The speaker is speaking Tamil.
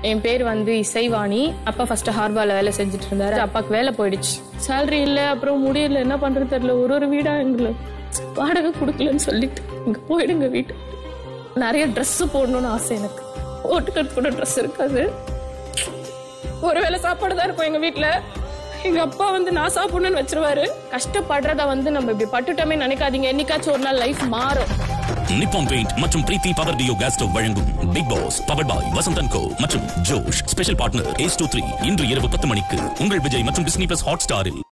என் பேர் வந்து இசைவாணி அப்பா ஃபர்ஸ்ட் ஹார்பால வேலை செஞ்சுட்டு இருந்தாரு அப்பாவுக்கு வேலை போயிடுச்சு சேலரி இல்ல அப்புறம் முடியல என்ன பண்றது தெரியல ஒரு ஒரு வீடா எங்களை வாடகை கொடுக்கலன்னு சொல்லிட்டு இங்க போயிடுங்க வீட்டு நிறைய Dress போடணும்னு ஆசை எனக்கு போட்டுக்கிறது கூட ட்ரெஸ் இருக்காது ஒருவேளை சாப்பாடு தான் இருக்கும் எங்க வீட்ல எங்க அப்பா வந்து நான் சாப்பிடணும்னு வச்சிருவாரு கஷ்டப்படுறத வந்து நம்ம இப்படி பட்டுட்டோமே நினைக்காதீங்க என்னைக்காச்சும் ஒரு நாள் லைஃப் மாறும் நிப்பான் பெயிண்ட் மற்றும் Preethi power duo gas stove வழங்கும் Bigg Boss power by Vasanthan Co மற்றும் Josh special partner Ace two three இன்று இரவு பத்து மணிக்கு உங்கள் விஜய் மற்றும் டிஸ்னி பிளஸ் ஹாட் ஸ்டாரில்